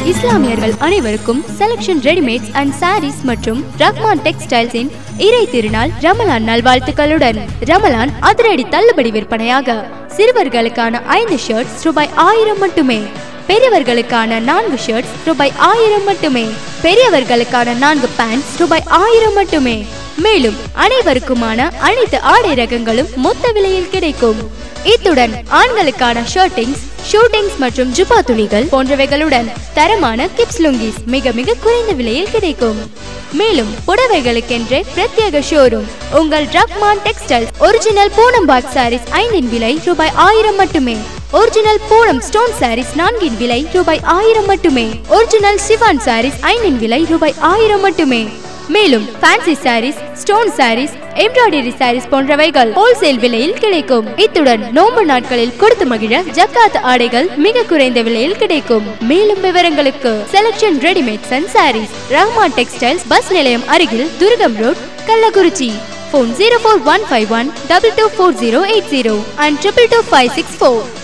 இஸ்லாமியர்கள் அனைவருக்கும் selection readymades and saris மற்றும் ரஹ்மான் டெக்ஸ்டைல்ஸின் இறை திருநாள் ரமலான் நல்வாழ்த்துக்களுடன் ரமலான் அதிரடி தள்ளுபடி விற்பனையாக சிறுவர்களுக்கான ஐந்து ஷர்ட்ஸ் ரூபாய் ஆயிரம் மட்டுமே பெரியவர்களுக்கான நான்கு ஷர்ட்ஸ் ரூபாய் ஆயிரம் மட்டுமே பெரியவர்களுக்கான நான்கு பேண்ட்ஸ் ரூபாய் ஆயிரம் மட்டுமே மேலும் அனைவருக்குமான அனைத்து ஆடை ரகங்களும் மொத்த விலையில் கிடைக்கும் இத்துடன் ஆண்களுக்கான ஷர்ட்டிங்ஸ் ஷூட்டிங்ஸ் மற்றும் ஜுபா துணிகள் போன்றவைகளுடன் தரமான கிப்ஸ் லுங்கிஸ் மிக மிக குறைந்த விலையில் கிடைக்கும் மேலும் புடவைகளுக்கென்றே பிரத்யேக ஷோரூம் உங்கள் Rahman textiles original Poonambag sarees ஐந்தின் விலை ரூபாய் ஆயிரம் மட்டுமே ஒரிஜினல் பூனம் ஸ்டோன் சாரீஸ் நான்கின் விலை ரூபாய் ஆயிரம் மட்டுமே ஒரிஜினல் சிவான் சாரீஸ் ஐந்தின் விலை ரூபாய் ஆயிரம் மட்டுமே மேலும் fancy sarees stone sarees embroidery sarees போன்றவைகள் ஹோல்சேல் விலையில் கிடைக்கும் இத்துடன் நோன்பு நாட்களில் கொடுத்து மகிழ ஜக்காத் ஆடைகள் மிக குறைந்த விலையில் கிடைக்கும் மேலும் விவரங்களுக்கு selection readymades and sarees Rahman textiles bus நிலையம் அருகில் Durgam road Kallakurichi phone 04151 224080 and 22256 4